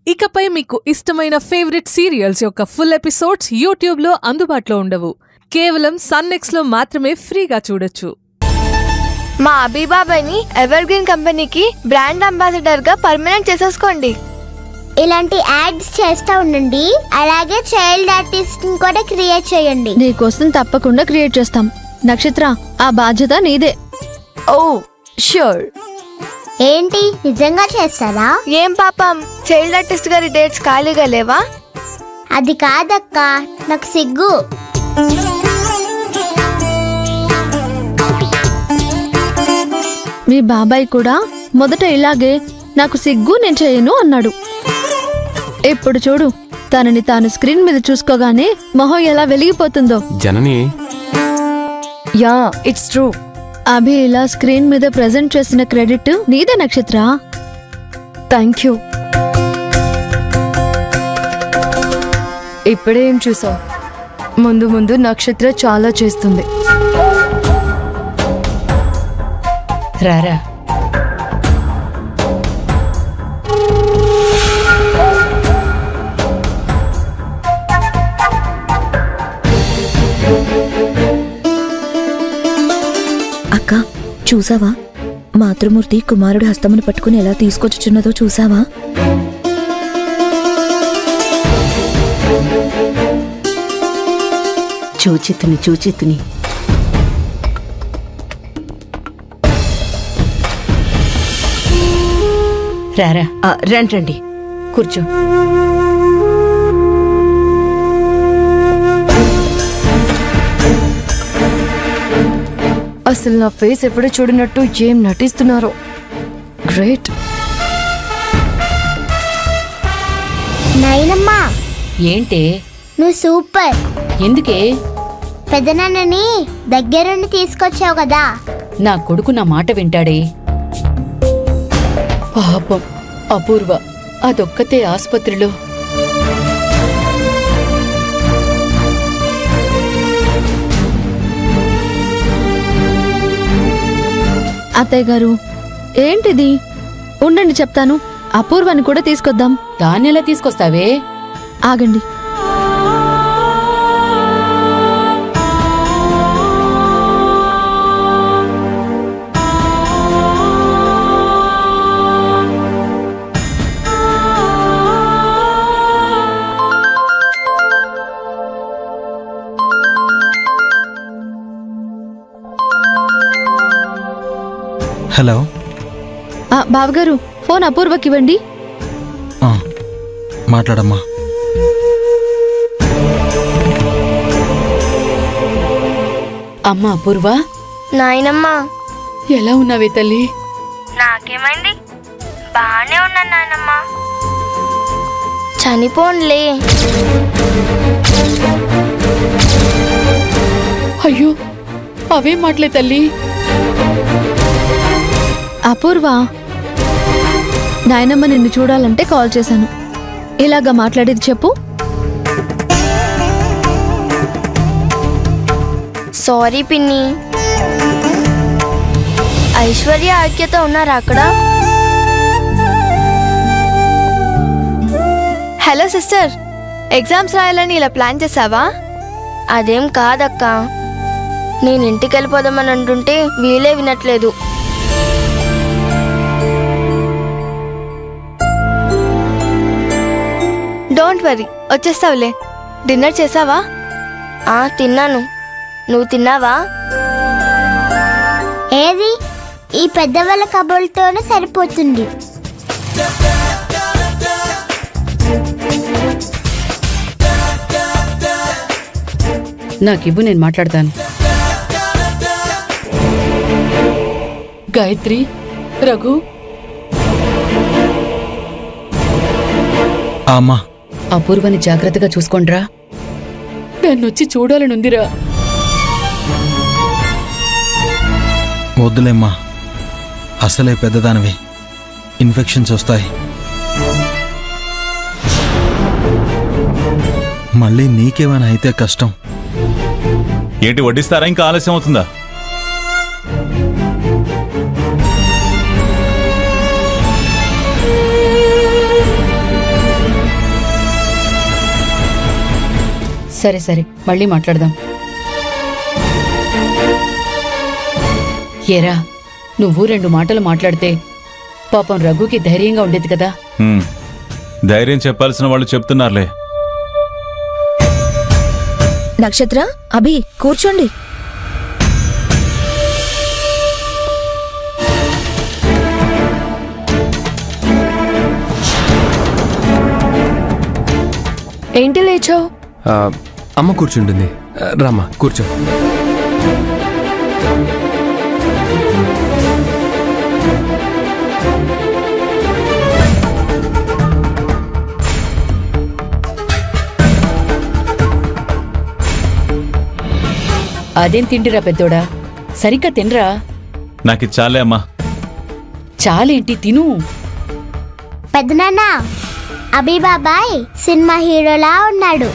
ఇకపై మీకు ఇష్టమైన ఫేవరెట్ సీరియల్స్ యొక్క ఫుల్ ఎపిసోడ్స్ యూట్యూబ్లో అందుబాటులో ఉండవు కేవలం సన్నెక్స్లో మాత్రమే ఫ్రీగా చూడొచ్చు మా అబీబాబాయ్ని ఎవర్ గ్రీన్ కంపెనీకి బ్రాండ్ అంబాసిడర్ గా పర్మనెంట్ చేసేసుకోండి ఇలాంటి యాడ్స్ చేస్తూ ఉండండి అలాగే చైల్డ్ ఆర్టిస్ట్ కూడా క్రియేట్ చేయండి నీకోసం తప్పకుండా క్రియేట్ చేస్తాం నక్షత్ర ఆ బాధ్యత నీదే ఓ ష్యూర్ ఏంటి నిజంగా చేస్తారా ఏం పాపం చైల్డ్ ఆర్టిస్ట్ గారి డేట్స్ ఖాళీగా లేవా అది కాదక్క నాకు సిగ్గు మీ బాబాయ్ కూడా మొదట ఇలాగే నాకు సిగ్గు నేను చేయను అన్నాడు ఇప్పుడు చూడు తనని తాను స్క్రీన్ మీద చూసుకోగానే మొహం ఎలా వెలిగిపోతుందో Janani yeah it's true Abhi ఇలా స్క్రీన్ మీద ప్రెజెంట్ చేసిన క్రెడిట్ నీదే నక్షత్ర థ్యాంక్ యూ ఇప్పుడే ఏం చూసావు ముందు ముందు నక్షత్ర చాలా చేస్తుంది రారా అక్క చూసావా మాతృమూర్తి కుమారుడి హస్తమును పట్టుకుని ఎలా తీసుకొచ్చుచున్నదో చూసావా చూచితుని చూచితుని రారా ఆ, రండి రండి కూర్చో అసలు నా ఫేస్ ఎప్పుడు చూడనట్టు ఏం నటిస్తున్నారో గ్రేట్ నైనమ్మా ఏంటే నువ్వు సూపర్ ఎందుకే పెదనాన్నని దగ్గరుండి తీసుకొచ్చావు కదా నా కొడుకు నా మాట వింటాడే పాపం అపూర్వ అదొక్కతే ఆసుపత్రిలో అత్తయ్య గారు ఏంటిది ఉండండి చెప్తాను అపూర్వాన్ని కూడా తీసుకొద్దాం దాన్నెలా తీసుకొస్తావే ఆగండి హలో ఆ, బావగారు ఫోన్ అపూర్వకి ఇవ్వండి ఆ, మాట్లాడమ్మా అమ్మ అపూర్వ నాయనమ్మా ఎలా ఉన్నావే తల్లి నాకేమైంది బాగానే ఉన్నాను నాయనమ్మా చనిపోన్లే అయ్యో అవే మాటలే తల్లి అపూర్వ నాయనమ్మ నిన్ను చూడాలంటే కాల్ చేశాను ఇలాగా మాట్లాడేది చెప్పు సారీ పిన్ని ఐశ్వర్య ఐక్యత ఉన్నారా అక్కడ హలో సిస్టర్ ఎగ్జామ్స్ రాయాలని ఇలా ప్లాన్ చేసావా అదేం కాదక్క నేను ఇంటికి వెళ్ళిపోదామని అంటుంటే వీలే వినట్లేదు డోంట్ వరీ వచ్చేస్తావులే డిన్నర్ చేసావా ఆ తిన్నాను నువ్వు తిన్నావా ఏది ఈ పెద్దవాళ్ళ కబుర్లతోనే సరిపోతుంది నాకివ్వు నేను మాట్లాడతాను గాయత్రి రఘు ఆ అమ్మా అపూర్వని జాగ్రత్తగా చూసుకోండ్రా నన్నొచ్చి చూడాలనుందిరా వద్దులేమ్మా అసలే పెద్దదానివి ఇన్ఫెక్షన్స్ వస్తాయి మళ్ళీ నీకేమైనా అయితే కష్టం ఏంటి వడ్డిస్తారా ఇంకా ఆలస్యం అవుతుందా సరే సరే మళ్ళీ మాట్లాడదాం ఏరా నువ్వు రెండు మాటలు మాట్లాడితే పాపం రఘుకి ధైర్యంగా ఉండేది కదా హ్మ్. ధైర్యం చెప్పాల్సిన వాళ్ళు చెప్తున్నారులే నక్షత్ర అభి కూర్చోండి ఏంటి లేచావు ఆ, అమ్మ కూర్చుంటుంది ఆ, రామ్మా కూర్చో అదేం తిండిరా పెద్దోడా సరిగ్గా తినరా నాకు ఇది చాలే అమ్మా చాలేంటి తిను పెద్దనాన్న అభి బాబాయ్ సినిమా హీరోలా ఉన్నాడు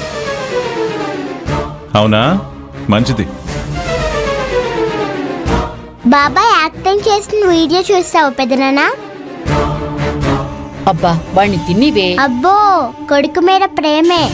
అవునా మంచిది బాబాయ్ యాక్టింగ్ చేసిన వీడియో చూస్తావు పెద్దనాన్న అబ్బా వాణ్ణి తిన్నివే అబ్బో కొడుకు మీద ప్రేమే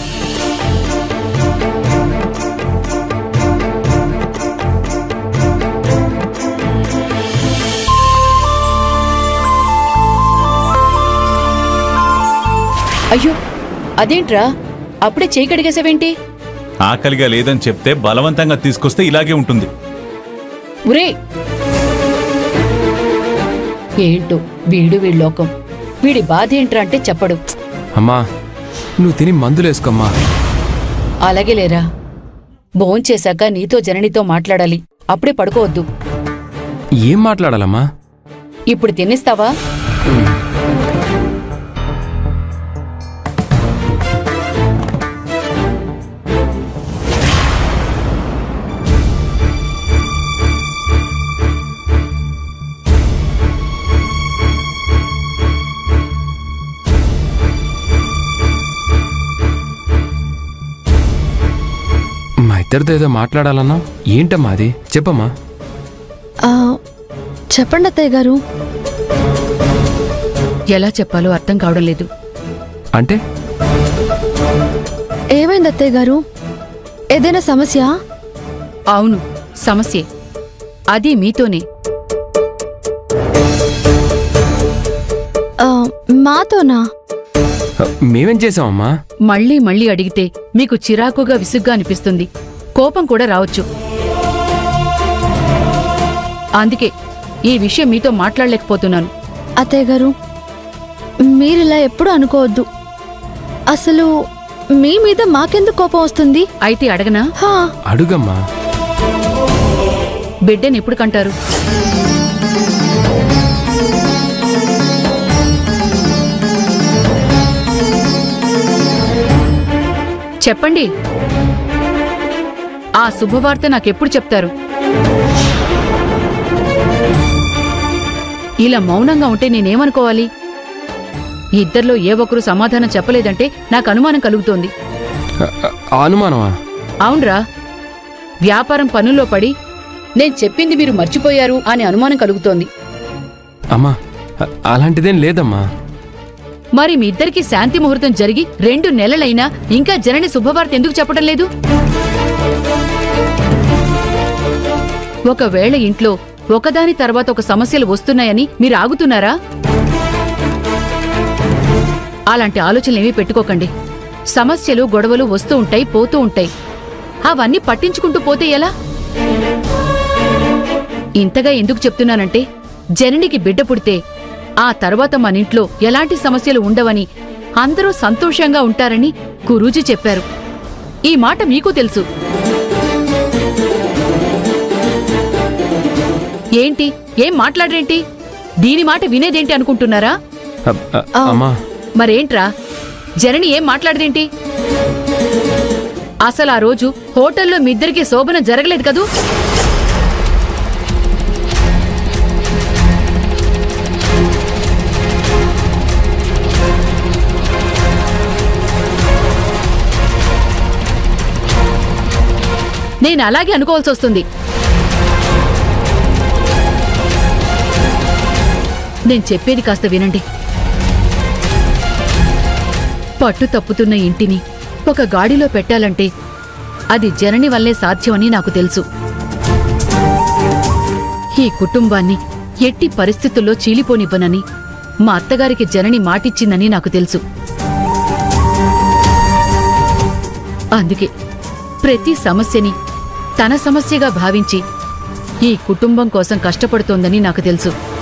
అయ్యో అదేంట్రా అప్పుడే చేయి కడిగేసావేంటి ఆకలిగా లేదని చెప్తే బలవంతంగా తీసుకొస్తే ఇలాగే ఉంటుంది ఉరే ఏంటో వీడు వీడి లోకం వీడి బాధ ఏంట్రా అంటే చెప్పడు అమ్మా నువ్వు తిని మందులేసుకోమ్మా అలాగే లేరా భోంచేశాక నీతో జననితో మాట్లాడాలి అప్పుడే పడుకోవద్దు ఏం మాట్లాడాలమ్మా ఇప్పుడు తినేస్తావా మా ఇద్దరితో ఏదో మాట్లాడాలన్నా ఏంటమ్మా అది చెప్పమ్మా ఆ, చెప్పండి అత్తయ్య గారు ఎలా చెప్పాలో అర్థం కావడం లేదు అంటే ఏమైంది అత్తయ్య గారు ఏదైనా సమస్య అవును సమస్యే అది మీతోనే ఆ, మాతోనా ఆ, మేమేం చేసామమ్మా మళ్ళీ మళ్ళీ అడిగితే మీకు చిరాకుగా విసుగ్గా అనిపిస్తుంది కోపం కూడా రావచ్చు అందుకే ఈ విషయం మీతో మాట్లాడలేకపోతున్నాను అత్తయ్య గారు మీరిలా ఎప్పుడు అనుకోవద్దు అసలు మీ మీద మాకెందుకు కోపం వస్తుంది అయితే అడగనా హా అడుగమ్మా బిడ్డని ఎప్పుడు కంటారు చెప్పండి ఆ శుభవార్త నాకెప్పుడు చెప్తారు ఇలా మౌనంగా ఉంటే నేనేమనుకోవాలి ఇద్దరిలో ఏ ఒక్కరు సమాధానం చెప్పలేదంటే నాకు అనుమానం కలుగుతోంది ఆ, ఆ, అనుమానమా అవునరా వ్యాపారం పనుల్లో పడి నేను చెప్పింది మీరు మర్చిపోయారు అనే అనుమానం కలుగుతోంది అమ్మా ఆ, అలాంటిదేం లేదమ్మా మరి మీ ఇద్దరికి శాంతి ముహూర్తం జరిగి రెండు నెలలైనా ఇంకా జనని శుభవార్త ఎందుకు చెప్పడం లేదు ఒకవేళ ఇంట్లో ఒకదాని తర్వాత ఒక సమస్యలు వస్తున్నాయని మీరు ఆగుతున్నారా అలాంటి ఆలోచనలేమీ పెట్టుకోకండి సమస్యలు గొడవలు వస్తూ ఉంటాయి పోతూ ఉంటాయి అవన్నీ పట్టించుకుంటూ పోతే ఎలా ఇంతగా ఎందుకు చెప్తున్నానంటే జననికి బిడ్డ పుడితే ఆ తర్వాత మన ఇంట్లో ఎలాంటి సమస్యలు ఉండవని అందరూ సంతోషంగా ఉంటారని గురూజీ చెప్పారు ఈ మాట మీకు తెలుసు ఏంటి ఏం మాట్లాడరేంటి దీని మాట వినేదేంటి అనుకుంటున్నారా ఆ, ఆ, అమ్మా మరేంట్రా జనని ఏం మాట్లాడదేంటి అసలు ఆ రోజు హోటల్లో మీ ఇద్దరికి శోభన జరగలేదు కదూ నేను అలాగే అనుకోవాల్సి వస్తుంది నేను చెప్పేది కాస్త వినండి పట్టు తప్పుతున్న ఇంటిని ఒక గాడిలో పెట్టాలంటే అది జనని వల్లే సాధ్యమని నాకు తెలుసు ఈ కుటుంబాన్ని ఎట్టి పరిస్థితుల్లో చీలిపోనివ్వనని మా అత్తగారికి జనని మాటిచ్చిందని నాకు తెలుసు అందుకే ప్రతి సమస్యని తన సమస్యగా భావించి ఈ కుటుంబం కోసం కష్టపడుతోందని నాకు తెలుసు